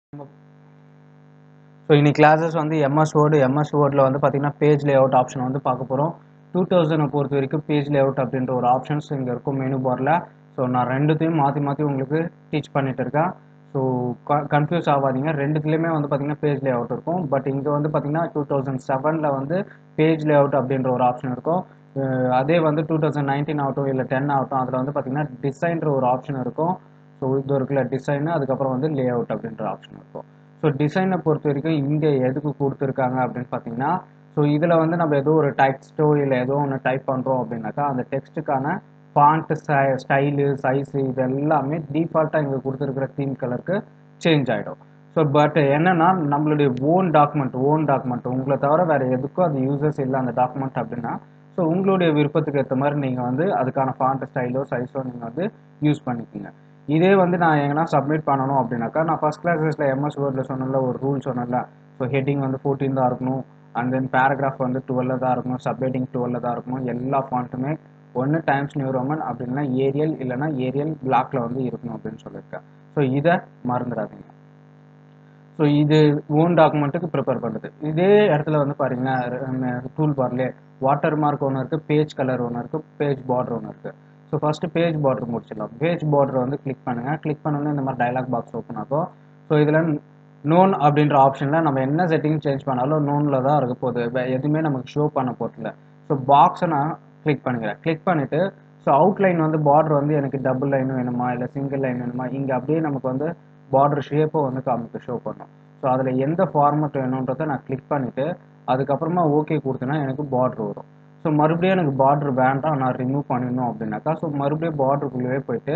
so இன்னைக்கு classes வந்து MS word MS வேர்டில் வந்து பார்த்தீங்கன்னா பேஜ் லேஅவுட் ஆப்ஷன் வந்து பார்க்க போகிறோம் டூ தௌசண்டை பொறுத்த வரைக்கும் பேஜ் லேஅவுட் அப்படின்ற ஒரு ஆப்ஷன்ஸ் இங்கே இருக்கும் மெனு பாரில் ஸோ நான் ரெண்டுத்தையும் மாற்றி மாற்றி உங்களுக்கு டீச் பண்ணிட்டு இருக்கேன் ஸோ கன்ஃபியூஸ் ஆகாதீங்க ரெண்டுத்துலேயுமே வந்து பார்த்தீங்கன்னா பேஜ் லேஅவுட் இருக்கும் பட் இங்கே வந்து பார்த்தீங்கன்னா டூ தௌசண்ட் செவனில் வந்து பேஜ் லேஅவுட் அப்படின்ற ஒரு ஆப்ஷன் இருக்கும் அஹ் அதே வந்து டூ தௌசண்ட் நைன்டீன் ஆகட்டும் இல்லை டென் ஆகட்டும் அதில் வந்து பார்த்தீங்கன்னா டிசைன்ற ஒரு ஆப்ஷன் இருக்கும் ஸோ இது இருக்குல்ல டிசைனு அதுக்கப்புறம் வந்து லே அவுட் அப்படின்ற ஆப்ஷன் இருக்கும் ஸோ டிசைனை பொறுத்த வரைக்கும் இங்கே எதுக்கு கொடுத்துருக்காங்க அப்படின்னு பார்த்தீங்கன்னா ஸோ இதில் வந்து நம்ம ஏதோ ஒரு டெக்ஸ்ட்டோ இல்லை ஏதோ ஒன்று டைப் பண்ணுறோம் அப்படின்னாக்கா அந்த டெக்ஸ்ட்டுக்கான ஃபாண்ட் ஸ்டைலு சைஸு இது எல்லாமே டிஃபால்ட்டாக இங்கே கொடுத்துருக்கிற தீம் கலருக்கு சேஞ்ச் ஆகிடும் ஸோ பட் என்னன்னா நம்மளுடைய ஓன் டாக்குமெண்ட் ஓன் டாக்குமெண்ட் உங்களை தவிர வேறு எதுக்கும் அது யூசஸ் இல்லை அந்த டாக்குமெண்ட் அப்படின்னா ஸோ உங்களுடைய விருப்பத்துக்கு ஏற்ற மாதிரி நீங்கள் வந்து அதுக்கான ஃபாண்ட் ஸ்டைலோ சைஸோ நீங்கள் வந்து யூஸ் பண்ணிக்கோங்க இதே வந்து நான் எங்கன்னா சப்மிட் பண்ணணும் அப்படின்னாக்கா நான் ஃபஸ்ட் கிளாஸஸில் எம்எஸ் வேர்டில் சொன்னல ஒரு ரூல் சொன்னல ஸோ ஹெட்டிங் வந்து ஃபோர்டீன் தான் இருக்கணும் அண்ட் தென் பேராகிராஃப் வந்து டுவெல்ல தான் இருக்கணும் சப்ஹெட்டிங் டுவெல்ல தான் இருக்கணும் எல்லா ஃபாண்ட்டுமே ஒன்று டைம்ஸ் நியூ ரோமன் அப்படின்னா ஏரியல் இல்லைனா ஏரியல் பிளாக்ல வந்து இருக்கணும் அப்படின்னு சொல்லியிருக்கேன் ஸோ இதை மறந்துடாதீங்க ஸோ இது ஓன் டாக்குமெண்ட்டுக்கு ப்ரிப்பேர் பண்ணுறது இதே இடத்துல வந்து பாருங்கன்னா டூல் பார்லேயே வாட்டர் மார்க் ஒன்று இருக்குது பேஜ் கலர் ஒன்று இருக்குது பேஜ் பார்டர் ஒன்று இருக்குது ஸோ ஃபஸ்ட்டு பேஜ் பார்டர் முடிச்சிடலாம் பேஜ் பார்டர் வந்து கிளிக் பண்ணுங்கள் கிளிக் பண்ணோன்னே இந்த மாதிரி டைலாக் பாக்ஸ் ஓப்பன் ஆகும் ஸோ இதில் நோன் அப்படின்ற ஆப்ஷனில் நம்ம என்ன செட்டிங் சேஞ்ச் பண்ணாலும் நோனில் தான் இருக்க போகுது வே- எதுவுமே நமக்கு ஷோ பண்ண போகிறதில்ல ஸோ பாக்ஸை நான் கிளிக் பண்ணிக்கிறேன் கிளிக் பண்ணிவிட்டு ஸோ அவுட்லைன் வந்து பார்டர் வந்து எனக்கு டபுள் லைன் வேணுமா இல்லை சிங்கிள் லைன் வேணுமா இங்கே அப்படியே நமக்கு வந்து பார்டர் ஷேப்பை வந்து காமிக்க ஷோ பண்ணும் ஸோ அதில் எந்த ஃபார்மட் வேணுன்றதை நான் கிளிக் பண்ணிவிட்டு அதுக்கப்புறமா ஓகே கொடுத்தேன்னா எனக்கு பார்டர் வரும் ஸோ மறுபடியும் எனக்கு பார்டர் வேண்டாம் நான் ரிமூவ் பண்ணிடணும் அப்படின்னாக்கா ஸோ மறுபடியும் பார்டருக்குள்ளேயே போயிட்டு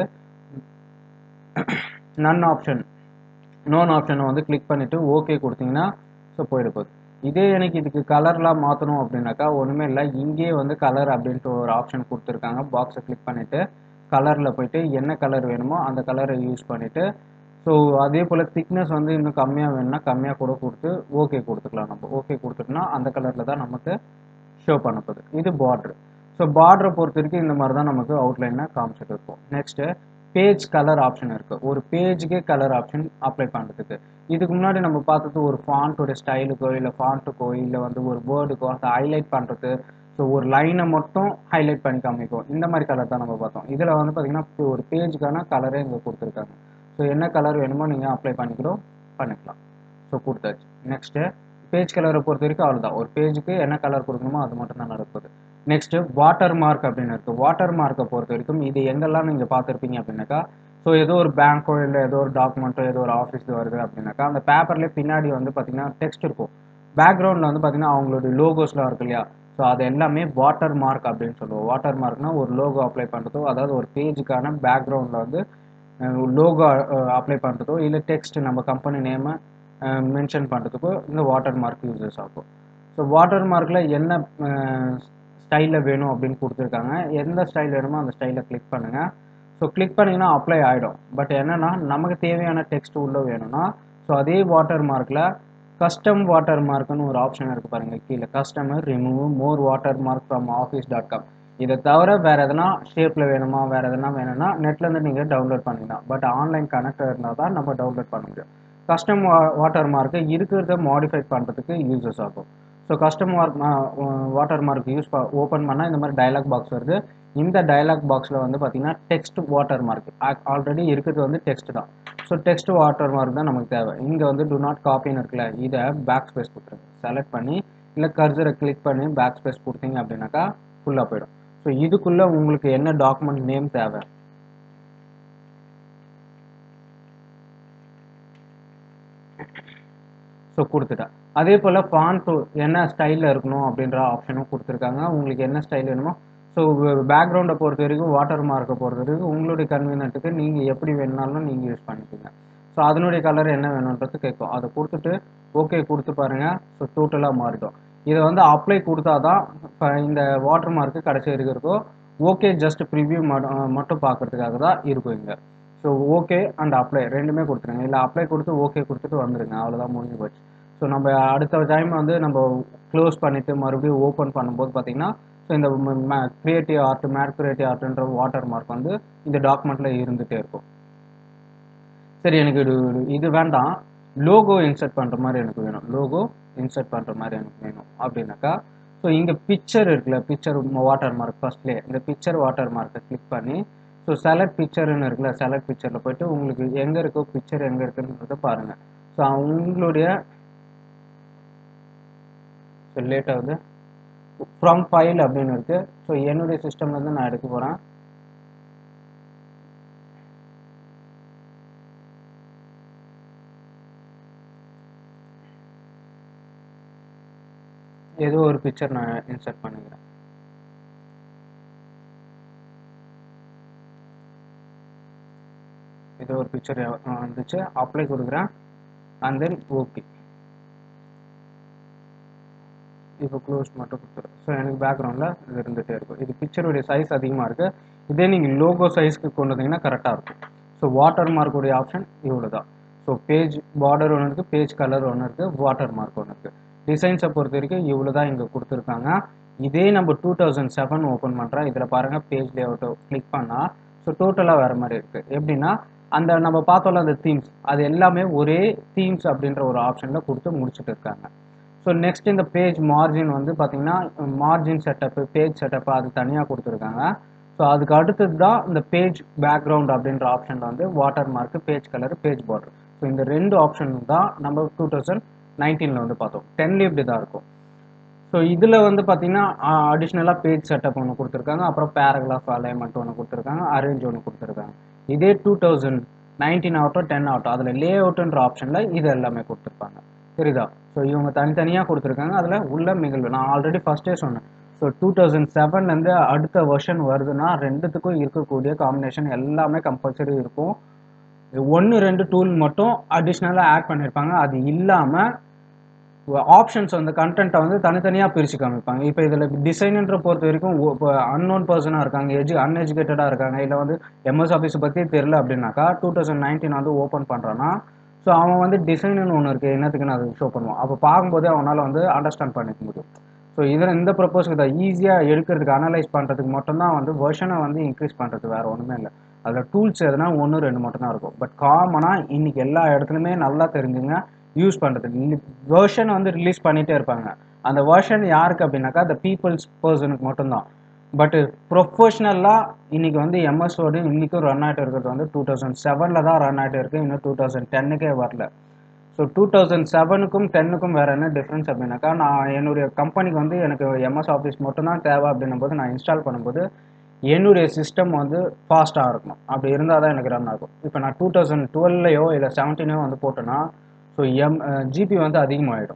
நன் ஆப்ஷன் நோன் ஆப்ஷனை வந்து கிளிக் பண்ணிவிட்டு ஓகே கொடுத்தீங்கன்னா ஸோ போயிட போகுது இதே எனக்கு இதுக்கு கலர்லாம் மாற்றணும் அப்படின்னாக்கா ஒன்றுமே இல்லை இங்கேயே வந்து கலர் அப்படின்ட்டு ஒரு ஆப்ஷன் கொடுத்துருக்காங்க பாக்ஸை கிளிக் பண்ணிவிட்டு கலரில் போயிட்டு என்ன கலர் வேணுமோ அந்த கலரை யூஸ் பண்ணிவிட்டு ஸோ அதே போல் திக்னஸ் வந்து இன்னும் கம்மியாக வேணும்னா கம்மியாக கூட கொடுத்து ஓகே கொடுத்துக்கலாம் நம்ம ஓகே கொடுத்துட்டோம்னா அந்த கலரில் தான் நமக்கு ஷோ பண்ண போகுது இது பார்டர் ஸோ பார்டரை பொறுத்த வரைக்கும் இந்த மாதிரி தான் நமக்கு அவுட்லைனாக காமிச்சிட்டு இருக்கும் நெக்ஸ்ட்டு பேஜ் கலர் ஆப்ஷன் இருக்குது ஒரு பேஜுக்கே கலர் ஆப்ஷன் அப்ளை பண்ணுறதுக்கு இதுக்கு முன்னாடி நம்ம பார்த்தது ஒரு ஃபாண்ட்டோட ஸ்டைலுக்கோ இல்லை ஃபாண்ட்டுக்கோ இல்லை வந்து ஒரு வேர்டுக்கோ அதை ஹைலைட் பண்ணுறது ஸோ ஒரு லைனை மட்டும் ஹைலைட் பண்ணி காமிக்கும் இந்த மாதிரி கலர் தான் நம்ம பார்த்தோம் இதில் வந்து பார்த்திங்கன்னா ஒரு பேஜுக்கான கலரே இங்கே கொடுத்துருக்காங்க ஸோ என்ன கலர் வேணுமோ நீங்கள் அப்ளை பண்ணிக்கிறோம் பண்ணிக்கலாம் ஸோ கொடுத்தாச்சு நெக்ஸ்ட்டு பேஜ் கலரை பொறுத்த வரைக்கும் அவ்வளோதான் ஒரு பேஜுக்கு என்ன கலர் கொடுக்கணுமோ அது மட்டும் தான் நடக்குது நெக்ஸ்ட்டு வாட்டர் மார்க் அப்படின்னு இருக்குது வாட்டர் மார்க்கை பொறுத்த வரைக்கும் இது எங்கெல்லாம் நீங்கள் பார்த்துருப்பீங்க அப்படின்னாக்கா ஸோ ஏதோ ஒரு பேங்க்கோ இல்லை ஏதோ ஒரு டாக்குமெண்ட்டோ ஏதோ ஒரு ஆஃபீஸ் வருது அப்படின்னாக்கா அந்த பேப்பர்லேயே பின்னாடி வந்து பார்த்தீங்கன்னா டெக்ஸ்ட் இருக்கும் பேக்ரவுண்டில் வந்து பார்த்தீங்கன்னா அவங்களுடைய லோகோஸ்லாம் இருக்கு இல்லையா ஸோ அது எல்லாமே வாட்டர் மார்க் அப்படின்னு சொல்லுவோம் வாட்டர் மார்க்னா ஒரு லோகோ அப்ளை பண்ணுறதோ அதாவது ஒரு பேஜுக்கான பேக்ரவுண்டில் வந்து லோகோ அப்ளை பண்ணுறதோ இல்லை டெக்ஸ்ட் நம்ம கம்பெனி நேமை மென்ஷன் பண்ணுறதுக்கோ இந்த வாட்டர் மார்க் யூசஸ் ஆகும் ஸோ வாட்டர் மார்க்கில் என்ன ஸ்டைலில் வேணும் அப்படின்னு கொடுத்துருக்காங்க எந்த ஸ்டைல் வேணுமோ அந்த ஸ்டைலில் கிளிக் பண்ணுங்கள் ஸோ கிளிக் பண்ணிங்கன்னா அப்ளை ஆகிடும் பட் என்னென்னா நமக்கு தேவையான டெக்ஸ்ட் உள்ளே வேணும்னா ஸோ அதே வாட்டர் மார்க்கில் கஸ்டம் வாட்டர் மார்க்னு ஒரு ஆப்ஷன் இருக்குது பாருங்கள் கீழே customer remove more watermark from office dot com இதை தவிர வேறு எதனா ஷேப்பில் வேணுமா வேறு எதனா வேணும்னா நெட்லேருந்து நீங்கள் டவுன்லோட் பண்ணிக்கலாம் பட் ஆன்லைன் கனெக்ட் இருந்தால் தான் நம்ம டவுன்லோட் பண்ண முடியும் கஸ்டம் வாட்டர் மார்க்கு இருக்கிறத மாடிஃபை பண்ணுறதுக்கு யூசஸ் ஆகும் so custom mark watermark use open பண்ணால் இந்த மாதிரி டயலாக் பாக்ஸ் வருது இந்த டயலாக் பாக்ஸில் வந்து பார்த்தீங்கன்னா டெக்ஸ்ட் வாட்டர் மார்க் ஆல்ரெடி இருக்கிறது வந்து டெக்ஸ்ட் தான் ஸோ டெக்ஸ்ட் வாட்டர் மார்க் தான் நமக்கு தேவை இங்கே வந்து டு நாட் காப்பின்னு இருக்குல்ல இதை பேக் ஸ்பேஸ் கொடுத்துருங்க செலக்ட் பண்ணி இல்லை கர்சரை கிளிக் பண்ணி பேக் ஸ்பேஸ் கொடுத்தீங்க அப்படின்னாக்கா ஃபுல்லாக போயிடும் ஸோ இதுக்குள்ளே உங்களுக்கு என்ன டாக்குமெண்ட் நேம் தேவை ஸோ கொடுத்துட்டேன் அதே போல் ஃபாண்ட் என்ன ஸ்டைலில் இருக்கணும் அப்படின்ற ஆப்ஷனும் கொடுத்துருக்காங்க உங்களுக்கு என்ன ஸ்டைல் வேணுமோ ஸோ பேக்ரவுண்டை பொறுத்த வரைக்கும் வாட்டர் மார்க்கை பொறுத்த வரைக்கும் உங்களுடைய கன்வீனியன்ட்டுக்கு நீங்கள் எப்படி வேணுனாலும் நீங்கள் யூஸ் பண்ணிக்கோங்க ஸோ அதனுடைய கலர் என்ன வேணுன்றது கேட்கும் அதை கொடுத்துட்டு ஓகே கொடுத்து பாருங்கள் ஸோ டோட்டலாக மாறிடும் இதை வந்து அப்ளை கொடுத்தா தான் இப்போ இந்த வாட்டர் மார்க்கு கடைசி இருக்கிறதோ ஓகே ஜஸ்ட் ப்ரிவ்யூ மட்டும் பார்க்கறதுக்காக தான் இருக்கும் இங்கே ஸோ ஓகே அண்ட் அப்ளை ரெண்டுமே கொடுத்துருங்க இல்லை அப்ளை கொடுத்து ஓகே கொடுத்துட்டு வந்துருங்க அவ்வளோதான் முடிஞ்சு போச்சு ஸோ நம்ம அடுத்த டைம் வந்து நம்ம க்ளோஸ் பண்ணிவிட்டு மறுபடியும் ஓப்பன் பண்ணும்போது பார்த்தீங்கன்னா ஸோ இந்த க்ரியேட்டிவ் ஆர்ட் மேட் க்ரியேட்டிவ் ஆர்ட்ன்ற வாட்டர் மார்க் வந்து இந்த டாக்குமெண்ட்டில் இருந்துகிட்டே இருக்கும் சரி எனக்கு இது இது வேண்டாம் லோகோ இன்சர்ட் பண்ணுற மாதிரி எனக்கு வேணும் லோகோ இன்சர்ட் பண்ணுற மாதிரி எனக்கு வேணும் அப்படின்னாக்கா ஸோ இங்கே பிக்சர் இருக்குல்ல பிக்சர் வாட்டர் மார்க் ஃபர்ஸ்ட்லேயே இந்த பிக்சர் வாட்டர் மார்க்கை கிளிக் பண்ணி ஸோ செலக்ட் பிக்சர்னு இருக்குல்ல செலக்ட் பிக்சரில் போயிட்டு உங்களுக்கு எங்கே இருக்கோ பிக்சர் எங்கே இருக்குன்றத பாருங்கள் ஸோ உங்களுடைய ஸோ லேட் ஆகுது ஃப்ரம் ஃபைல் அப்படின்னு இருக்கு ஸோ என்னுடைய சிஸ்டம்லேருந்து நான் எடுக்க போகிறேன் ஏதோ ஒரு பிக்சர் நான் இன்சர்ட் பண்ணிக்கிறேன் ஏதோ ஒரு பிக்சர் வந்துச்சு அப்ளை கொடுக்குறேன் அண்ட் தென் ஓகே இப்போ க்ளோஸ் மட்டும் கொடுத்துரும் ஸோ எனக்கு பேக்ரவுண்டில் இது இருந்துகிட்டே இருக்கும் இது பிக்சருடைய சைஸ் அதிகமாக இருக்குது இதே நீங்கள் லோகோ சைஸ்க்கு கொண்டு வந்தீங்கன்னா கரெக்டாக இருக்கும் ஸோ வாட்டர் மார்க்குடைய ஆப்ஷன் இவ்வளோ தான் ஸோ பேஜ் பார்டர் ஒன்று இருக்குது பேஜ் கலர் ஒன்று இருக்குது வாட்டர் மார்க் ஒன்று இருக்குது டிசைன்ஸை பொறுத்த வரைக்கும் இவ்வளோ தான் இங்கே கொடுத்துருக்காங்க இதே நம்ம டூ தௌசண்ட் செவன் ஓப்பன் பண்ணுறோம் இதில் பாருங்கள் பேஜ் லேஅவுட்டை கிளிக் பண்ணால் ஸோ டோட்டலாக வேறு மாதிரி இருக்குது எப்படின்னா அந்த நம்ம பார்த்தோம்ல அந்த தீம்ஸ் அது எல்லாமே ஒரே தீம்ஸ் அப்படின்ற ஒரு ஆப்ஷனில் கொடுத்து முடிச்சுட்டு இருக்காங்க ஸோ நெக்ஸ்ட் இந்த பேஜ் மார்ஜின் வந்து பார்த்தீங்கன்னா மார்ஜின் செட்டப்பு பேஜ் செட்டப்பு அது தனியாக கொடுத்துருக்காங்க ஸோ அதுக்கு அடுத்தது தான் இந்த பேஜ் பேக்ரவுண்ட் அப்படின்ற ஆப்ஷனில் வந்து watermark page colour page border so இந்த ரெண்டு ஆப்ஷன் தான் நம்ம டூ தௌசண்ட் நைன்டீனில் வந்து பார்த்தோம் டென்ல இப்படி தான் இருக்கும் ஸோ இதில் வந்து பார்த்தீங்கன்னா அடிஷ்னலாக பேஜ் செட்டப் ஒன்று கொடுத்துருக்காங்க அப்புறம் பேராகிராஃப் அலைன்மெண்ட் ஒன்று கொடுத்துருக்காங்க அரேஞ்ச் ஒன்று கொடுத்துருக்காங்க இதே டூ தௌசண்ட் நைன்டீன் ஆகட்டும் டென் ஆகட்டும் அதில் லே அவுட்டுன்ற ஆப்ஷனில் இது எல்லாமே கொடுத்துருப்பாங்க சரிதா ஸோ இவங்க தனித்தனியாக கொடுத்துருக்காங்க அதில் உள்ள மிகழ்வு நான் ஆல்ரெடி ஃபஸ்ட்டே சொன்னேன் ஸோ டூ தௌசண்ட் செவன்லேருந்து அடுத்த வெர்ஷன் வருதுன்னா ரெண்டுத்துக்கும் இருக்கக்கூடிய காம்பினேஷன் எல்லாமே கம்பல்சரி இருக்கும் ஒன்று ரெண்டு டூல் மட்டும் அடிஷ்னலாக ஆட் பண்ணியிருப்பாங்க அது இல்லாமல் ஆப்ஷன்ஸ் வந்து கண்டென்ட்டை வந்து தனித்தனியாக பிரித்து காமிப்பாங்க இப்போ இதில் டிசைனுன்ற பொறுத்த வரைக்கும் இப்போ அன்னோன் பர்சனாக இருக்காங்க எஜு அன்எஜுகேட்டடாக இருக்காங்க இல்லை வந்து எம்எஸ் ஆஃபீஸை பற்றி தெரில அப்படின்னாக்கா டூ தௌசண்ட் நைன்டீன் வந்து ஓப்பன் பண்ணுறான்னா ஸோ அவன் வந்து டிசைனுன்னு ஒன்று இருக்குது என்னத்துக்கு நான் அது ஷோ பண்ணுவான் அப்போ பார்க்கும்போதே அவனால் வந்து அண்டர்ஸ்டாண்ட் பண்ணிக்க முடியும் ஸோ இதில் இந்த ப்ரப்போஸ்க்கு தான் ஈஸியாக எடுக்கிறதுக்கு அனலைஸ் பண்ணுறதுக்கு மட்டும்தான் வந்து வெர்ஷனை வந்து இன்க்ரீஸ் பண்ணுறது வேறு ஒன்றுமே இல்லை அதில் டூல்ஸ் எதுனா ஒன்று ரெண்டு மட்டும் தான் இருக்கும் பட் காமனாக இன்றைக்கி எல்லா இடத்துலையுமே நல்லா தெரிஞ்சுங்க யூஸ் பண்ணுறது வேர்ஷன் வந்து ரிலீஸ் பண்ணிகிட்டே இருப்பாங்க அந்த வேர்ஷன் யாருக்கு அப்படின்னாக்கா அந்த பீப்புள்ஸ் பர்சனுக்கு மட்டும்தான் பட் ப்ரொஃபஷ்னலாக இன்றைக்கி வந்து எம்எஸ்ஓடு இன்றைக்கும் ரன் ஆகிட்டு இருக்கிறது வந்து டூ தௌசண்ட் செவனில் தான் ரன் ஆகிட்டு இருக்குது இன்னும் டூ தௌசண்ட் டென்னுக்கே வரல ஸோ டூ தௌசண்ட் செவனுக்கும் டென்னுக்கும் வேறு என்ன டிஃப்ரென்ஸ் அப்படின்னாக்கா நான் என்னுடைய கம்பெனிக்கு வந்து எனக்கு எம்எஸ் ஆஃபீஸ் மட்டும்தான் தேவை அப்படின்னும் போது நான் இன்ஸ்டால் பண்ணும்போது என்னுடைய சிஸ்டம் வந்து ஃபாஸ்ட்டாக இருக்கணும் அப்படி இருந்தால் தான் எனக்கு ரன் ஆகும் இப்போ நான் டூ தௌசண்ட் டுவெல்லையோ இல்லை செவன்டீனோ வந்து போட்டேன்னா ஸோ எம் ஜிபி வந்து அதிகமாகிடும்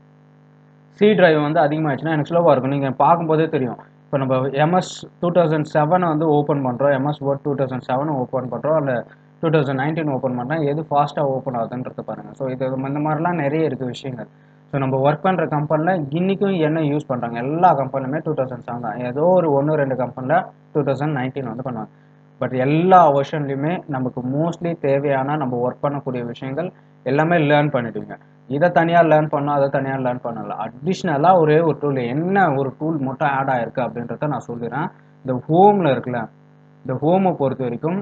சி டிரைவ் வந்து அதிகமாகிடுச்சுன்னா எனக்கு ஸ்லோவாக இருக்கும் நீங்கள் பார்க்கும்போதே தெரியும் இப்போ நம்ம எம்எஸ் டூ தௌசண்ட் செவனை வந்து ஓப்பன் பண்ணுறோம் எம்எஸ் வேர்ட் டூ தௌசண்ட் செவனை ஓப்பன் பண்ணுறோம் இல்லை டூ தௌசண்ட் நைன்டீன் ஓப்பன் பண்ணால் எது ஃபாஸ்ட்டாக ஓப்பன் ஆகுதுன்றத பாருங்கள் ஸோ இது இந்த மாதிரிலாம் நிறைய இருக்குது விஷயங்கள் ஸோ நம்ம ஒர்க் பண்ணுற கம்பெனியில் இன்றைக்கும் என்ன யூஸ் பண்ணுறாங்க எல்லா கம்பெனிலுமே டூ தௌசண்ட் செவன் தான் ஏதோ ஒரு ஒன்று ரெண்டு கம்பெனியில் டூ தௌசண்ட் நைன்டீன் வந்து பண்ணுவாங்க பட் எல்லா வருஷன்லையுமே நமக்கு மோஸ்ட்லி தேவையான நம்ம ஒர்க் பண்ணக்கூடிய விஷயங்கள் எல்லாமே லேர்ன் பண்ணிடுவீங்க இதை தனியாக லேர்ன் பண்ணோம் அதை தனியாக லேர்ன் பண்ணல அடிஷ்னலாக ஒரே ஒரு டூல் என்ன ஒரு டூல் மட்டும் ஆட் ஆயிருக்கு அப்படின்றத நான் சொல்லிடுறேன் இந்த ஹோமில் இருக்குல்ல இந்த ஹோமை பொறுத்த வரைக்கும்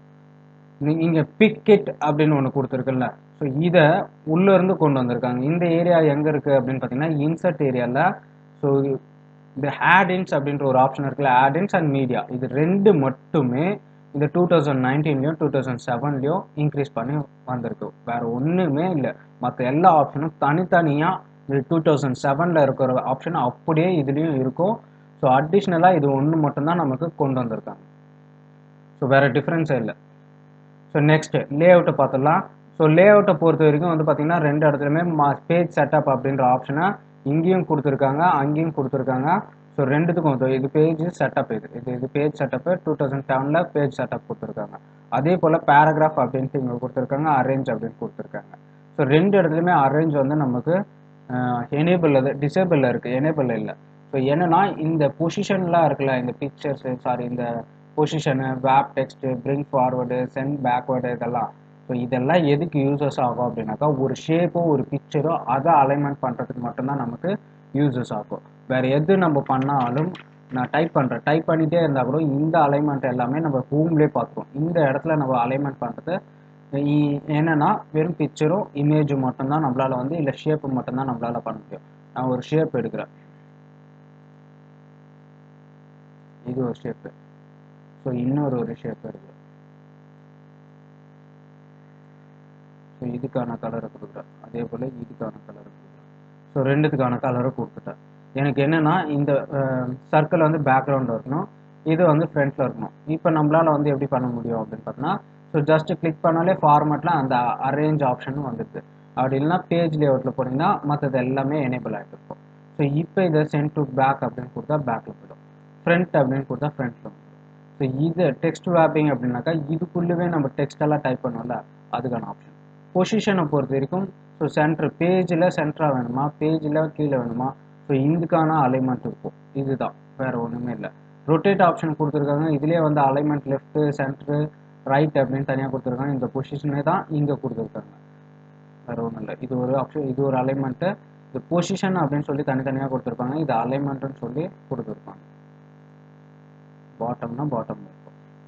இங்கே பிக்கெட் அப்படின்னு ஒன்று கொடுத்துருக்குல்ல ஸோ இதை உள்ளேருந்து கொண்டு வந்திருக்காங்க இந்த ஏரியா எங்கே இருக்குது அப்படின்னு பார்த்தீங்கன்னா இன்சர்ட் ஏரியாவில் ஸோ இந்த ஆடின்ஸ் அப்படின்ற ஒரு ஆப்ஷன் இருக்குல்ல ஆடின்ஸ் அண்ட் மீடியா இது ரெண்டு மட்டுமே இந்த டூ தௌசண்ட் நைன்டீன்லையும் டூ தௌசண்ட் செவன்லையும் இன்க்ரீஸ் பண்ணி வந்திருக்கு வேறு ஒன்றுமே இல்லை மற்ற எல்லா ஆப்ஷனும் தனித்தனியாக இந்த டூ தௌசண்ட் செவனில் இருக்கிற ஆப்ஷன் அப்படியே இதுலேயும் இருக்கும் ஸோ அடிஷ்னலாக இது ஒன்று மட்டும்தான் நமக்கு கொண்டு வந்திருக்காங்க ஸோ வேறு டிஃப்ரென்ஸே இல்லை ஸோ நெக்ஸ்ட் லே அவுட்டை பார்த்துடலாம் ஸோ லே அவுட்டை பொறுத்த வரைக்கும் வந்து பார்த்தீங்கன்னா ரெண்டு இடத்துலையுமே மா பேஜ் செட்டப் அப்படின்ற ஆப்ஷனை இங்கேயும் கொடுத்துருக்காங்க அங்கேயும் கொடுத்துருக்காங்க ஸோ ரெண்டுத்துக்கும் இது இது பேஜ் செட்டப் இது இது இது பேஜ் செட்டப்பு டூ தௌசண்ட் செவனில் பேஜ் செட்டப் கொடுத்துருக்காங்க அதே போல் பேராகிராஃப் அப்படின்ட்டு இங்கே கொடுத்துருக்காங்க அரேஞ்ச் அப்படின்னு கொடுத்துருக்காங்க ஸோ ரெண்டு இடத்துலையுமே அரேஞ்ச் வந்து நமக்கு எனேபிள் அது டிசேபிளில் இருக்குது எனேபிள் இல்லை ஸோ என்னன்னா இந்த பொசிஷன்லாம் இருக்குல்ல இந்த பிக்சர்ஸு சாரி இந்த position wrap text bring forward send backward இதெல்லாம் ஸோ இதெல்லாம் எதுக்கு யூசஸ் ஆகும் அப்படின்னாக்கா ஒரு ஷேப்போ ஒரு பிக்சரோ அதை அலைன்மெண்ட் பண்ணுறதுக்கு மட்டும்தான் நமக்கு யூசஸ் ஆகும் வேறு எது நம்ம பண்ணாலும் நான் டைப் பண்ணுறேன் டைப் பண்ணிகிட்டே இருந்தால் கூட இந்த அலைன்மெண்ட் எல்லாமே நம்ம ஹோம்லேயே பார்த்துருவோம் இந்த இடத்துல நம்ம அலைன்மெண்ட் பண்ணுறது இ- என்னன்னா வெறும் பிக்சரும் இமேஜும் மட்டும்தான் நம்மளால வந்து இல்லை ஷேப்பு மட்டும்தான் நம்மளால பண்ண முடியும் நான் ஒரு ஷேப் எடுக்கிறேன் இது ஒரு ஷேப்பு ஸோ இன்னொரு ஒரு ஷேப் எடுக்கிறேன் ஸோ இதுக்கான கலரை கொடுக்குறேன் அதே போல் இதுக்கான கலரை கொடுக்குறேன் ஸோ ரெண்டுத்துக்கான கலரை கொடுத்துட்டேன் எனக்கு என்னன்னா இந்த சர்க்கிள் வந்து பேக்ரவுண்டில் இருக்கணும் இது வந்து ஃப்ரண்ட்டில் இருக்கணும் இப்போ நம்மளால வந்து எப்படி பண்ண முடியும் அப்படின்னு பார்த்தோன்னா ஸோ ஜஸ்ட் கிளிக் பண்ணாலே ஃபார்மேட்டில் அந்த அரேஞ்ச் ஆப்ஷனும் வந்துடுது அப்படி இல்லைன்னா பேஜ் லேஅவுட்டில் போனீங்கன்னா மற்றது எல்லாமே எனேபிள் ஆகிட்டு இருக்கும் ஸோ இப்போ இதை சென்ட் டு பேக் அப்படின்னு கொடுத்தா பேக்கில் போயிடும் ஃப்ரண்ட் அப்படின்னு கொடுத்தா ஃப்ரண்ட்டில் வந்துடும் ஸோ இது டெக்ஸ்ட் வேப்பிங் அப்படின்னாக்கா இதுக்குள்ளவே நம்ம டெக்ஸ்ட் எல்லாம் டைப் பண்ணோம்ல அதுக்கான ஆப்ஷன் பொசிஷனை பொறுத்த வரைக்கும் ஸோ சென்டர் பேஜில் சென்டராக வேணுமா பேஜில் கீழே வேணுமா ஸோ இதுக்கான அலைன்மெண்ட் இருக்கும் இதுதான் வேற ஒன்றுமே இல்லை ரொட்டேட் ஆப்ஷன் கொடுத்துருக்காங்க இதுலேயே வந்து அலைன்மெண்ட் லெஃப்ட் சென்டரு ரைட் அப்படின்னு தனியாக கொடுத்துருக்காங்க இந்த பொசிஷனே தான் இங்கே கொடுத்துருக்காங்க வேற ஒன்றும் இல்லை இது ஒரு ஆப்ஷன் இது ஒரு அலைன்மெண்ட்டு இது பொசிஷன் அப்படின்னு சொல்லி தனித்தனியாக கொடுத்துருப்பாங்க இது அலைன்மெண்ட்டுன்னு சொல்லி கொடுத்துருப்பாங்க பாட்டம்னா பாட்டம் இருக்கும்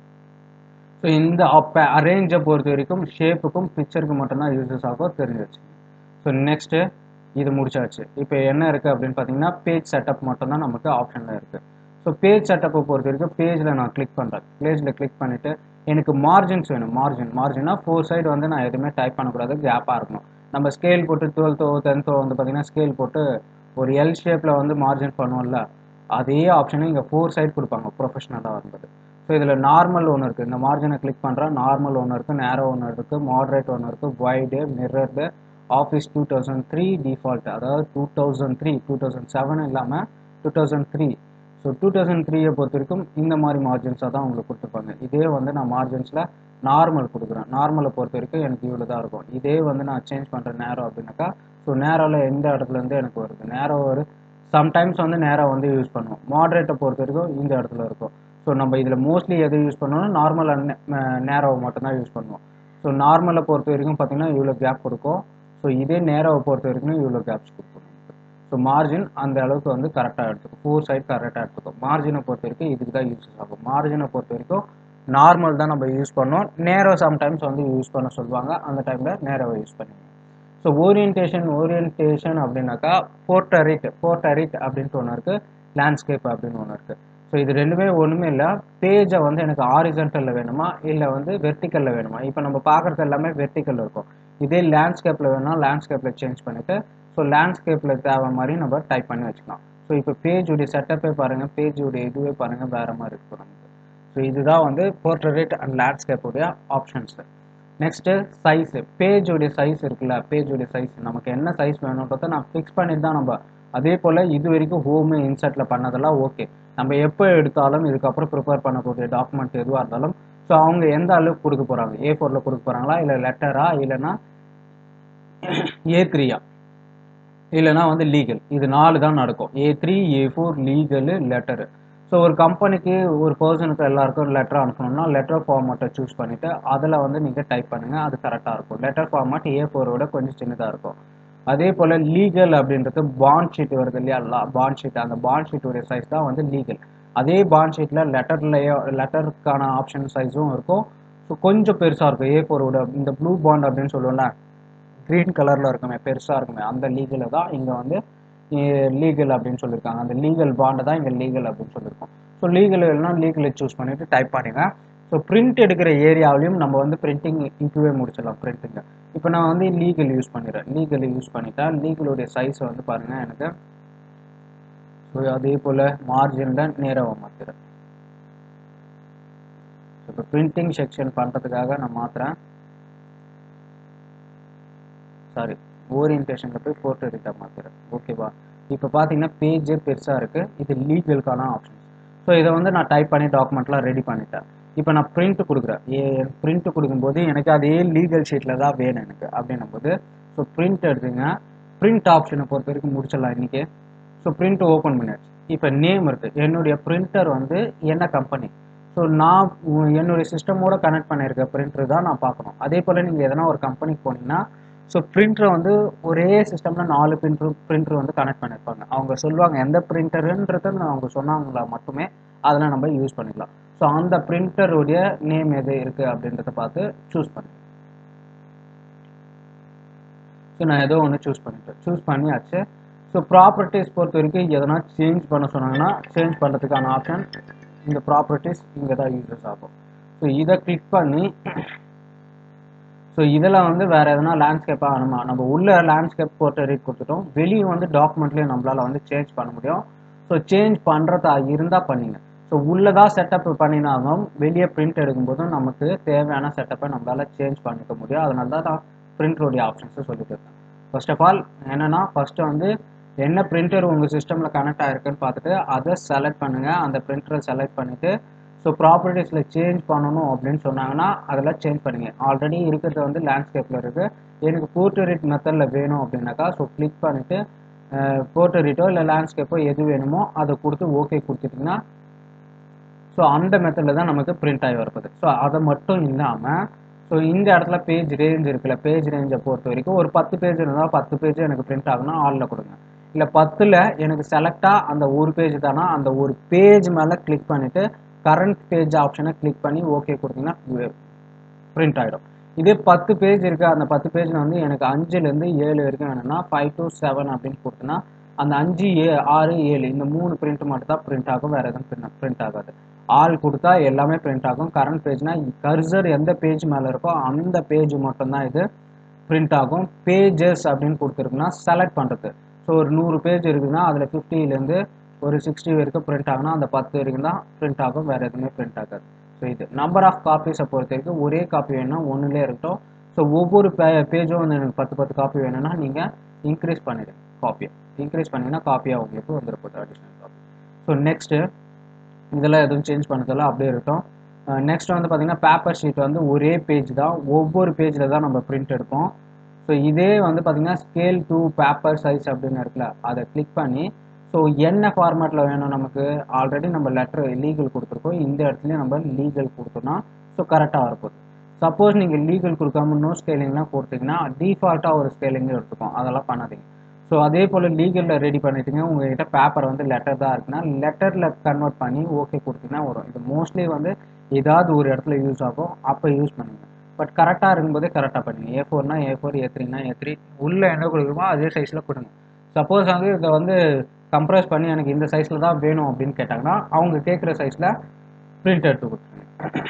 ஸோ இந்த அப்போ அரேஞ்சை பொறுத்த வரைக்கும் ஷேப்புக்கும் பிக்சருக்கு மட்டும்தான் யூசஸ் ஆகும் தெரிஞ்சு வச்சுக்கோங்க ஸோ நெக்ஸ்ட்டு இது முடிச்சாச்சு இப்போ என்ன இருக்குது அப்படின்னு பார்த்தீங்கன்னா பேஜ் செட்டப் மட்டும்தான் நமக்கு ஆப்ஷனில் இருக்குது ஸோ பேஜ் செட்டப்பை பொறுத்த வரைக்கும் பேஜில் நான் கிளிக் பண்ணுறேன் பேஜில் கிளிக் பண்ணிவிட்டு எனக்கு மார்ஜின்ஸ் வேணும் மார்ஜின் மார்ஜினா ஃபோர் சைடு வந்து நான் எதுவுமே டைப் பண்ணக்கூடாது கேப்பாக இருக்கணும் நம்ம ஸ்கேல் போட்டு டுவெல்த்தோ டென்த்தோ வந்து பார்த்தீங்கன்னா ஸ்கேல் போட்டு ஒரு எல் ஷேப்பில் வந்து மார்ஜின் பண்ணுவோம்ல அதே ஆப்ஷனும் இங்கே ஃபோர் சைடு கொடுப்பாங்க ப்ரொஃபஷனலாக இருந்தது ஸோ இதில் நார்மல் ஒன்று இருக்குது இந்த மார்ஜினை கிளிக் பண்ணுறேன் நார்மல் ஒன்று இருக்குது நேரோ ஒன்று இருக்குது மாடரேட் ஒன்று இருக்குது wide mirrored office two thousand three default அதாவது two thousand three two thousand seven இல்லாமல் two thousand three so two thousand த்ரீயை பொறுத்த வரைக்கும் இந்த மாதிரி மார்ஜின்ஸாக தான் உங்களுக்கு கொடுத்துருப்பாங்க இதே வந்து நான் மார்ஜின்ஸில் நார்மல் கொடுக்குறேன் நார்மலை பொறுத்த வரைக்கும் எனக்கு இவ்வளோ தான் இருக்கும் இதே வந்து நான் சேஞ்ச் பண்ணுற நேரம் அப்படின்னாக்கா ஸோ நேரோவில் எந்த இடத்துல இருந்து எனக்கு வருது நேரம் ஒரு சம்டைம்ஸ் வந்து நேரம் வந்து யூஸ் பண்ணுவோம் மாடரேட்டை பொறுத்த வரைக்கும் இந்த இடத்துல இருக்கும் ஸோ நம்ம இதில் மோஸ்ட்லி எது யூஸ் பண்ணணும் நார்மல் நேரோவை மட்டும்தான் யூஸ் பண்ணுவோம் ஸோ நார்மலை பொறுத்த வரைக்கும் பார்த்தீங்கன்னா இவ்வளோ கேப் கொடுக்கும் ஸோ இதே நேரோவை பொறுத்த வரைக்கும் இவ்வளோ கேப்ஸ் கொடுக்கும் ஸோ மார்ஜின் அந்த அளவுக்கு வந்து கரெக்டாக எடுத்துக்கும் ஃபோர் சைட் கரெக்டாக எடுத்துக்கும் மார்ஜினை பொறுத்த வரைக்கும் இதுக்கு தான் யூஸஸ் ஆகும் மார்ஜினை பொறுத்த வரைக்கும் நார்மல் தான் நம்ம யூஸ் பண்ணோம் நேரோ சம்டைம்ஸ் வந்து யூஸ் பண்ண சொல்லுவாங்க அந்த டைமில் நேரோவை யூஸ் பண்ணுவீங்க ஸோ ஓரியன்டேஷன் ஓரியன்டேஷன் அப்படின்னாக்கா போர்ட்டரிட் போர்ட்டரிட் அப்படின்ட்டு ஒன்று இருக்குது லேண்ட்ஸ்கேப் அப்படின்னு ஒன்று இருக்குது ஸோ இது ரெண்டுமே ஒன்றுமே இல்லை பேஜை வந்து எனக்கு ஆரிஜென்டலில் வேணுமா இல்லை வந்து வெர்டிக்கலில் வேணுமா இப்போ நம்ம பார்க்குறது எல்லாமே வெர்டிக்கல் இருக்கும் இதே லேண்ட்ஸ்கேப்பில் வேணும்னா லேண்ட்ஸ்கேப்பில் சேஞ்ச் பண்ணிவிட்டு ஸோ லேண்ட்ஸ்கேப்பில் தேவை மாதிரி நம்ம டைப் பண்ணி வச்சுக்கலாம் ஸோ இப்போ பேஜுடைய செட்டப்பே பாருங்கள் பேஜுடைய இதுவே பாருங்கள் வேறு மாதிரி இருக்கும் நமக்கு ஸோ இதுதான் வந்து போர்ட்ரேட் அண்ட் லேண்ட்ஸ்கேப்புடைய ஆப்ஷன்ஸ் நெக்ஸ்ட்டு சைஸு பேஜுடைய சைஸ் இருக்குல்ல பேஜுடைய சைஸ் நமக்கு என்ன சைஸ் வேணுன்றத நான் ஃபிக்ஸ் பண்ணிட்டு தான் நம்ம அதே போல் இது வரைக்கும் ஹோமு இன்சர்ட்டில் பண்ணதெல்லாம் ஓகே நம்ம எப்போ எடுத்தாலும் இதுக்கப்புறம் ப்ரிப்பேர் பண்ணக்கூடிய டாக்குமெண்ட் எதுவாக இருந்தாலும் ஸோ அவங்க எந்த அளவுக்கு கொடுக்க போகிறாங்க ஏ ஃபோரில் கொடுக்க போகிறாங்களா இல்லை லெட்டரா இல்லைன்னா ஏ த்ரீயா இல்லைனா வந்து லீகல் இது நாலு தான் நடக்கும் A three A four legal letter so ஒரு கம்பெனிக்கு ஒரு பர்சனுக்கு எல்லாருக்கும் லெட்டர் அனுப்பணும்னா லெட்டர் ஃபார்மேட்டை சூஸ் பண்ணிவிட்டு அதில் வந்து நீங்கள் டைப் பண்ணுங்கள் அது கரெக்டாக இருக்கும் லெட்டர் ஃபார்மேட் ஏ ஃபோரோட கொஞ்சம் சின்னதாக இருக்கும் அதே போல் லீகல் அப்படின்றது பாண்ட் ஷீட் வருது இல்லையா பாண்ட் ஷீட் அந்த பாண்ட் ஷீட்டுடைய சைஸ் தான் வந்து லீகல் அதே பாண்ட் ஷீட்டில் லெட்டர்லையோ லெட்டருக்கான ஆப்ஷன் சைஸும் இருக்கும் ஸோ கொஞ்சம் பெருசாக இருக்கும் ஏ ஃபோரோட இந்த ப்ளூ பாண்ட் அப்படின்னு சொல்லுவோம்ல க்ரீன் கலரில் இருக்குமே பெருசாக இருக்குமே அந்த லீகலை தான் இங்கே வந்து லீகல் அப்படின்னு சொல்லியிருக்காங்க அந்த லீகல் பாண்டை தான் இங்கே லீகல் அப்படின்னு சொல்லியிருக்கோம் ஸோ லீகல் இல்லைனா லீகலை சூஸ் பண்ணிவிட்டு டைப் பண்ணுங்க ஸோ பிரிண்ட் எடுக்கிற ஏரியாவிலையும் நம்ம வந்து பிரிண்டிங் இன்க்ளூவே முடிச்சிடலாம் பிரிண்டிங்கை இப்போ நான் வந்து லீகல் யூஸ் பண்ணிடுறேன் லீகல் யூஸ் பண்ணிட்டா லீகலுடைய சைஸை வந்து பாருங்கள் எனக்கு ஸோ அதே போல் மார்ஜினில் நேராக மாற்றுறேன் இப்போ பிரிண்டிங் செக்ஷன் பண்ணுறதுக்காக நான் மாற்றுறேன் சாரி ஓரியன்டேஷனில் போய் போர்ட்ரேட்டாக மாற்றுறேன் ஓகேவா இப்போ பார்த்தீங்கன்னா பேஜே பெருசாக இருக்குது இது லீகலுக்கான ஆப்ஷன்ஸ் ஸோ இதை வந்து நான் டைப் பண்ணி டாக்குமெண்ட்லாம் ரெடி பண்ணிட்டேன் இப்போ நான் பிரிண்ட் கொடுக்குறேன் ஏ பிரிண்ட் கொடுக்கும்போது எனக்கு அதே லீகல் ஷீட்டில் தான் வேணும் எனக்கு அப்படின்னும் போது ஸோ பிரிண்ட் எடுத்துங்க பிரிண்ட் ஆப்ஷனை பொறுத்த வரைக்கும் முடிச்சிடலாம் இன்றைக்கி ஸோ பிரிண்ட் ஓப்பன் பண்ணியாச்சு இப்போ நேம் இருக்குது என்னுடைய பிரிண்டர் வந்து என்ன கம்பெனி ஸோ நான் என்னுடைய சிஸ்டமோட கனெக்ட் பண்ணியிருக்க பிரிண்டர் தான் நான் பார்க்கணும் அதே போல் நீங்கள் எதனா ஒரு கம்பெனிக்கு போனீங்கன்னா ஸோ பிரிண்டரை வந்து ஒரே சிஸ்டமில் நாலு பிரிண்டர் பிரிண்டர் வந்து கனெக்ட் பண்ணியிருப்பாங்க அவங்க சொல்லுவாங்க எந்த பிரிண்டருன்றத அவங்க சொன்னாங்களா மட்டுமே அதில் நம்ம யூஸ் பண்ணிக்கலாம் ஸோ அந்த பிரிண்டருடைய நேம் எது இருக்குது அப்படின்றத பார்த்து சூஸ் பண்ணி ஸோ நான் ஏதோ ஒன்று சூஸ் பண்ணிட்டேன் சூஸ் பண்ணியாச்சு ஸோ ப்ராப்பர்ட்டிஸ் பொறுத்த வரைக்கும் எதனா சேஞ்ச் பண்ண சொன்னாங்கன்னா சேஞ்ச் பண்ணுறதுக்கான ஆப்ஷன் இந்த ப்ராப்பர்ட்டிஸ் இங்கே தான் யூஸஸ் ஆகும் ஸோ இதை கிளிக் பண்ணி ஸோ இதில் வந்து வேறு எதனா லேண்ட்ஸ்கேப்பாக நம்ம நம்ம உள்ள லேண்ட்ஸ்கேப் போர்ட்டை ரீட் கொடுத்துட்டோம் வெளியே வந்து டாக்குமெண்ட்லேயும் நம்மளால் வந்து சேஞ்ச் பண்ண முடியும் ஸோ சேஞ்ச் பண்ணுறதா இருந்தால் பண்ணிங்க ஸோ உள்ளதாக செட்டப் பண்ணினாலும் வெளியே பிரிண்ட் எடுக்கும்போதும் நமக்கு தேவையான செட்டப்பை நம்மளால் சேஞ்ச் பண்ணிக்க முடியும் அதனால தான் நான் பிரிண்டருடைய ஆப்ஷன்ஸை சொல்லிட்டு இருக்கேன் ஃபர்ஸ்ட் ஆஃப் ஆல் என்னென்னா ஃபஸ்ட்டு வந்து என்ன பிரிண்டர் உங்கள் சிஸ்டமில் கனெக்ட் ஆகிருக்குன்னு பார்த்துட்டு அதை செலக்ட் பண்ணுங்கள் அந்த பிரிண்டரை செலக்ட் பண்ணிவிட்டு ஸோ ப்ராப்பர்ட்டிஸில் சேஞ்ச் பண்ணணும் அப்படின்னு சொன்னாங்கன்னா அதெல்லாம் சேஞ்ச் பண்ணுங்க ஆல்ரெடி இருக்கிறது வந்து லேண்ட்ஸ்கேப்பில் இருக்குது எனக்கு போர்ட்டரிட் மெத்தடில் வேணும் அப்படின்னாக்கா ஸோ கிளிக் பண்ணிவிட்டு போர்ட்டரிட்டோ இல்லை லேண்ட்ஸ்கேப்போ எது வேணுமோ அதை கொடுத்து ஓகே கொடுத்துட்டிங்கன்னா ஸோ அந்த மெத்தடில் தான் நமக்கு பிரிண்ட் ஆகி வரப்போகுது ஸோ அதை மட்டும் இல்லாமல் ஸோ இந்த இடத்துல பேஜ் ரேஞ்ச் இருக்குல்ல பேஜ் ரேஞ்சை பொறுத்த வரைக்கும் ஒரு பத்து பேஜ் இருந்தால் பத்து பேஜ் எனக்கு பிரிண்ட் ஆகணும் ஆளில் கொடுங்க இல்லை பத்தில் எனக்கு செலக்டாக அந்த ஒரு பேஜ் தானா அந்த ஒரு பேஜ் மேலே கிளிக் பண்ணிவிட்டு கரண்ட் பேஜ் ஆப்ஷனை கிளிக் பண்ணி ஓகே கொடுத்தீங்கன்னா பிரிண்ட் ஆகிடும் இதே பத்து பேஜ் இருக்குது அந்த பத்து பேஜில் வந்து எனக்கு அஞ்சுலேருந்து ஏழு வரைக்கும் வேணும்னா ஃபைவ் டு செவன் அப்படின்னு கொடுத்தனா அந்த அஞ்சு ஏ ஆறு ஏழு இந்த மூணு பிரிண்ட் மட்டும் தான் பிரிண்ட் ஆகும் வேறு எதுவும் பிரிண்ட் ஆகாது ஆள் கொடுத்தா எல்லாமே பிரிண்ட் ஆகும் கரண்ட் பேஜ்னா கர்சர் எந்த பேஜ் மேலே இருக்கோ அந்த பேஜ் மட்டும்தான் இது பிரிண்ட் ஆகும் பேஜஸ் அப்படின்னு கொடுத்துருக்குன்னா செலக்ட் பண்ணுறது ஸோ ஒரு நூறு பேஜ் இருக்குதுன்னா அதில் ஃபிஃப்டிலேருந்து ஒரு சிக்ஸ்டி வரைக்கும் பிரிண்ட் ஆகுனா அந்த பத்து வரைக்கும் தான் பிரிண்ட் ஆகும் வேறு எதுவுமே பிரிண்ட் ஆகாது ஸோ இது நம்பர் ஆஃப் காப்பீஸை பொறுத்த வரைக்கும் ஒரே காப்பி வேணும்னா ஒன்றுலே இருக்கட்டும் ஸோ ஒவ்வொரு பே பேஜும் வந்து எனக்கு பத்து பத்து காப்பி வேணும்னா நீங்கள் இன்க்ரீஸ் பண்ணிடுங்க காப்பியை இன்க்ரீஸ் பண்ணிங்கன்னா காப்பியாக உங்களுக்கு வந்துருப்போம் அடிஷ்னல் காப்பி ஸோ நெக்ஸ்ட்டு இதெல்லாம் எதுவும் சேஞ்ச் பண்ணதில்ல அப்படியே இருக்கட்டும் நெக்ஸ்ட் வந்து பார்த்தீங்கன்னா பேப்பர் ஷீட் வந்து ஒரே பேஜ் தான் ஒவ்வொரு பேஜில் தான் நம்ம பிரிண்ட் எடுப்போம் ஸோ இதே வந்து பார்த்தீங்கன்னா ஸ்கேல் டூ பேப்பர் சைஸ் அப்படின்னு இருக்குல்ல அதை கிளிக் பண்ணி ஸோ என்ன ஃபார்மேட்டில் வேணும் நமக்கு ஆல்ரெடி நம்ம லெட்டர் லீகல் கொடுத்துருக்கோம் இந்த இடத்துலையும் நம்ம லீகல் கொடுத்தோம்னா ஸோ கரெக்டாக வரப்போகுது சப்போஸ் நீங்கள் லீகல் கொடுக்காம நோ ஸ்கேலிங்லாம் கொடுத்தீங்கன்னா டிஃபால்ட்டாக ஒரு ஸ்கேலிங் எடுத்துக்கும் அதெல்லாம் பண்ணாதீங்க ஸோ அதே போல் லீகலில் ரெடி பண்ணிட்டீங்க உங்கள்கிட்ட பேப்பர் வந்து லெட்டர் தான் இருக்குன்னா லெட்டரில் கன்வெர்ட் பண்ணி ஓகே கொடுத்தீங்கன்னா வரும் இது மோஸ்ட்லி வந்து ஏதாவது ஒரு இடத்துல யூஸ் ஆகும் அப்போ யூஸ் பண்ணுங்க பட் கரெக்டாக இருக்கும்போதே கரெக்டாக பண்ணுங்க ஏ ஃபோர்னா A four A த்ரீனா A three உள்ளே என்ன கொடுக்குறோமோ அதே சைஸில் கொடுங்க சப்போஸ் வந்து இதை வந்து கம்ப்ரஸ் பண்ணி எனக்கு இந்த சைஸில் தான் வேணும் அப்படின்னு கேட்டாங்கன்னா அவங்க கேட்குற சைஸில் பிரிண்ட் எடுத்து கொடுத்துருங்க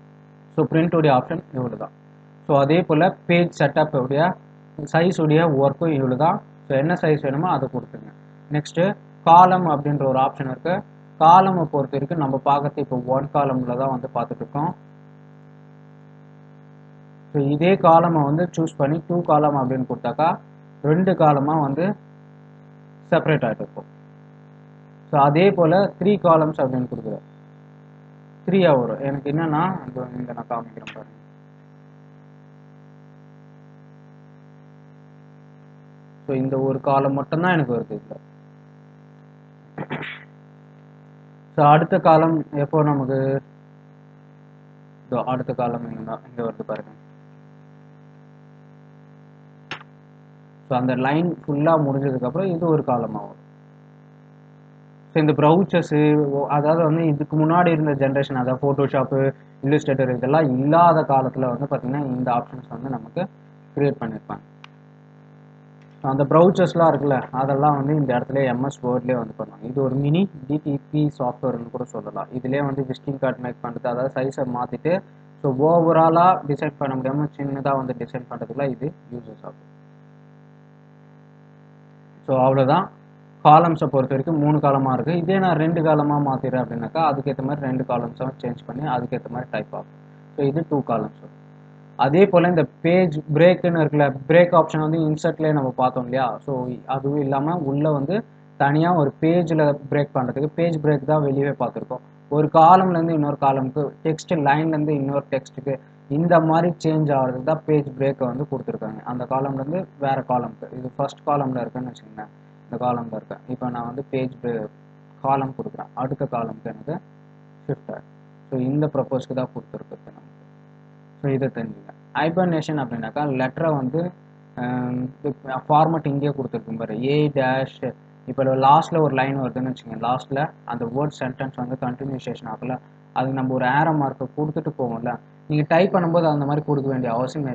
ஸோ பிரிண்ட்டுடைய ஆப்ஷன் இவ்வளோ தான் ஸோ அதே போல் பேஜ் செட்டப் உடைய சைஸ் உடைய ஒர்க்கும் இவ்வளோ தான் ஸோ என்ன சைஸ் வேணுமோ அதை கொடுத்துருங்க நெக்ஸ்ட்டு காலம் அப்படின்ற ஒரு ஆப்ஷன் இருக்குது காலமை பொறுத்த வரைக்கும் நம்ம பார்க்கறது இப்போ ஒன் காலமில் தான் வந்து பார்த்துட்டு இருக்கோம் ஸோ இதே காலமை வந்து சூஸ் பண்ணி டூ காலம் அப்படின்னு கொடுத்தாக்கா ரெண்டு காலமாக வந்து செப்பரேட் ஆகிட்டு இருக்கும் ஸோ அதே போல் த்ரீ காலம்ஸ் அப்படின்னு கொடுக்குறேன் த்ரீயாக வரும் எனக்கு என்னன்னா இந்த இங்கே நான் காமிக்கிறேன் பாருங்க ஸோ இந்த ஒரு காலம் மட்டும்தான் எனக்கு வருது இதில் ஸோ அடுத்த காலம் எப்போ நமக்கு இதோ அடுத்த காலம் இங்கே இங்கே வருது பாருங்க ஸோ அந்த லைன் ஃபுல்லாக முடிஞ்சதுக்கப்புறம் இது ஒரு காலமாக வரும் ஸோ இந்த ப்ரௌச்சர்ஸு அதாவது வந்து இதுக்கு முன்னாடி இருந்த ஜென்ரேஷன் அதாவது ஃபோட்டோஷாப்பு இல்லுஸ்ட்ரேட்டர் இதெல்லாம் இல்லாத காலத்தில் வந்து பார்த்திங்கன்னா இந்த ஆப்ஷன்ஸ் வந்து நமக்கு க்ரியேட் பண்ணியிருப்பாங்க அந்த ப்ரௌச்சர்ஸ்லாம் இருக்குல்ல அதெல்லாம் வந்து இந்த இடத்துல எம்எஸ் வேர்ட்லேயே வந்து பண்ணுவாங்க இது ஒரு மினி டிடிபி சாஃப்ட்வேர்னு கூட சொல்லலாம் இதுலேயே வந்து விசிட்டிங் கார்டு மேக் பண்ணுறது அதாவது சைஸை மாற்றிட்டு ஸோ ஓவராலாக டிசைன் பண்ண முடியாமல் சின்னதாக வந்து டிசைன் பண்ணுறதுக்குலாம் இது யூசஸ் ஆகும் ஸோ அவ்வளோதான் காலம்ஸை பொறுத்த வரைக்கும் மூணு காலமாக இருக்குது இதே நான் ரெண்டு காலமாக மாற்றிடுறேன் அப்படின்னாக்கா அதுக்கேற்ற மாதிரி ரெண்டு காலம்ஸும் சேஞ்ச் பண்ணி அதுக்கேற்ற மாதிரி டைப் ஆகும் ஸோ இது டூ காலம்ஸ் வரும் அதே போல் இந்த பேஜ் பிரேக்குன்னு இருக்குல்ல பிரேக் ஆப்ஷன் வந்து இன்சர்ட்லேயே நம்ம பார்த்தோம் இல்லையா ஸோ அதுவும் இல்லாமல் உள்ளே வந்து தனியாக ஒரு பேஜில் பிரேக் பண்ணுறதுக்கு பேஜ் பிரேக் தான் வெளியே பார்த்துருக்கோம் ஒரு காலம்லேருந்து இன்னொரு காலமுக்கு டெக்ஸ்ட் லைன்லேருந்து இன்னொரு டெக்ஸ்ட்டுக்கு இந்த மாதிரி சேஞ்ச் ஆகிறதுக்கு தான் பேஜ் பிரேக்கை வந்து கொடுத்துருக்காங்க அந்த காலம்லேருந்து வேறு காலம்க்கு இது ஃபர்ஸ்ட் காலமில் இருக்குன்னு வச்சுக்கோங்களேன் இந்த காலமில் இருக்கேன் இப்போ நான் வந்து பேஜ் காலம் கொடுக்குறேன் அடுத்த காலமுக்கு எனக்கு ஷிஃப்ட் ஆகும் ஸோ இந்த ப்ரப்போஸ்க்கு தான் கொடுத்துருக்கு நமக்கு ஸோ இதை தெரிஞ்சுங்க ஹைபர்னேஷன் அப்படின்னாக்கா லெட்டரை வந்து ஃபார்மட் இங்கேயே கொடுத்துருக்கும் பாரு ஏ டேஷ் இப்போ லாஸ்ட்டில் ஒரு லைன் வருதுன்னு வச்சுக்கோங்க லாஸ்ட்டில் அந்த வேர்ட் சென்டென்ஸ் வந்து கண்டினியூஷேஷன் ஆகல அதுக்கு நம்ம ஒரு ஏரோ மார்க்கை கொடுத்துட்டு போவோம்ல நீங்கள் டைப் பண்ணும்போது அந்த மாதிரி கொடுக்க வேண்டிய அவசியமே இல்லை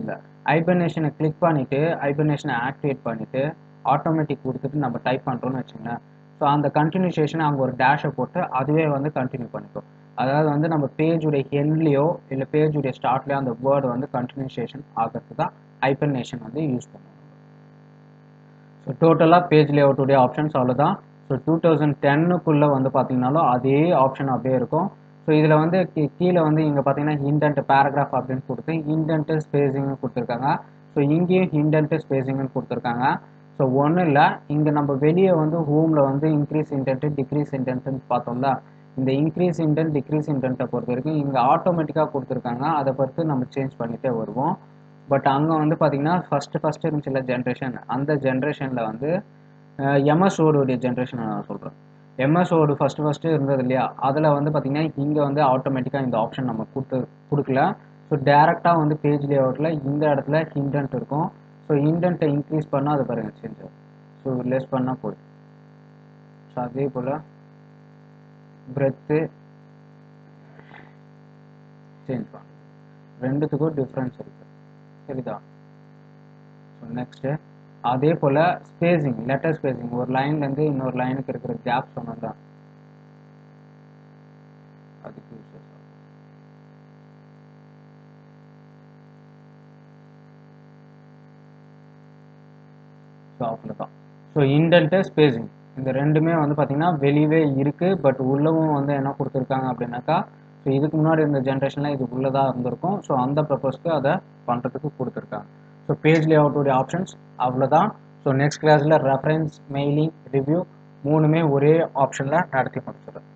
ஐபர்னேஷனை கிளிக் பண்ணிவிட்டு ஐபர்னேஷனை ஆக்டிவேட் பண்ணிவிட்டு ஆட்டோமேட்டிக் கொடுத்துட்டு நம்ம டைப் பண்ணுறோம்னு வச்சுங்களேன் ஸோ அந்த கண்டினியூஷேஷனை அங்கே ஒரு டேஷை போட்டு அதுவே வந்து கண்டினியூ பண்ணிக்கும் அதாவது வந்து நம்ம பேஜுடைய ஹெண்ட்லேயோ இல்லை பேஜுடைய ஸ்டார்ட்லேயோ அந்த வேர்டு வந்து கண்டினியூஷேஷன் ஆகிறதுக்கு தான் ஹைபர்னேஷன் வந்து யூஸ் பண்ணுவோம் ஸோ டோட்டலாக பேஜ் லேஅவுட்டுடைய ஆப்ஷன்ஸ் அவ்வளோதான் ஸோ டூ தௌசண்ட் டென்னுக்குள்ளே வந்து பார்த்தீங்கனாலும் அதே ஆப்ஷன் அப்படியே இருக்கும் ஸோ இதில் வந்து கீ- கீழே வந்து இங்கே பார்த்தீங்கன்னா இண்டன்ட் பேராகிராஃப் அப்படின்னு கொடுத்து இண்டன்ட்டு ஸ்பேசிங்னு கொடுத்துருக்காங்க ஸோ இங்கேயும் இண்டன்ட்டு ஸ்பேசிங்னு கொடுத்துருக்காங்க ஸோ ஒன்றும் இல்லை இங்கே நம்ம வெளியே வந்து ஹோமில் வந்து இன்க்ரீஸ் இன்டென்ட்டு டிக்ரீஸ் இன்டென்ட்னு பார்த்தோம்ல இந்த இன்க்ரீஸ் இன்டென்ட் டிக்ரீஸ் இன்டென்ட்டை பொறுத்த வரைக்கும் இங்கே ஆட்டோமேட்டிக்காக கொடுத்துருக்காங்க அதை பொறுத்து நம்ம சேஞ்ச் பண்ணிகிட்டே வருவோம் பட் அங்கே வந்து பார்த்தீங்கன்னா ஃபஸ்ட்டு ஃபஸ்ட்டு இருந்துச்சுல்ல ஜென்ரேஷன் அந்த ஜென்ரேஷனில் வந்து எம்எஸ்ஓடைய ஜென்ரேஷனை நான் சொல்கிறேன் எம்எஸ்ஓடு ஃபஸ்ட்டு ஃபஸ்ட்டு இருந்தது இல்லையா அதில் வந்து பார்த்தீங்கன்னா இங்கே வந்து ஆட்டோமேட்டிக்காக இந்த ஆப்ஷன் நம்ம கொடுத்து கொடுக்கல ஸோ டேரெக்டாக வந்து பேஜ் லேஅவுட்டில் இந்த இடத்துல இண்டென்ட் இருக்கும் ஸோ இண்டென்ட்டை இன்க்ரீஸ் பண்ணால் அது பாருங்கள் சேஞ்ச் ஆகும் ஸோ லெஸ் பண்ணால் போதும் ஸோ அதே போல் பிரெத்து சேஞ்ச் பண்ணும் ரெண்டுத்துக்கும் டிஃப்ரென்ஸ் இருக்குது சரிதா ஸோ நெக்ஸ்ட்டு அதே போல் ஸ்பேசிங் லெட்டர் ஸ்பேசிங் ஒரு லைன்லேருந்து இன்னொரு லைனுக்கு இருக்கிற கேப் சொன்னோம்ல அதுக்கு யூஸ் ஆகும் ஸோ அவ்வளோதான் ஸோ இண்டன்ட்டு ஸ்பேசிங் இந்த ரெண்டுமே வந்து பார்த்தீங்கன்னா வெளியவே இருக்குது பட் உள்ளவும் வந்து என்ன கொடுத்துருக்காங்க அப்படின்னாக்கா ஸோ இதுக்கு முன்னாடி இருந்த ஜென்ரேஷனில் இது உள்ளதாக இருந்திருக்கும் ஸோ அந்த ப்ரப்போஸ்க்கு அதை பண்ணுறதுக்கு கொடுத்துருக்காங்க ஸோ பேஜ் லேஅவுட்டுடைய ஆப்ஷன்ஸ் அவ்வளோதான் ஸோ நெக்ஸ்ட் கிளாஸில் ரெஃபரன்ஸ் மெயிலிங் ரிவ்யூ மூணுமே ஒரே ஆப்ஷனில் நடத்தி முடிச்சிடுறேன்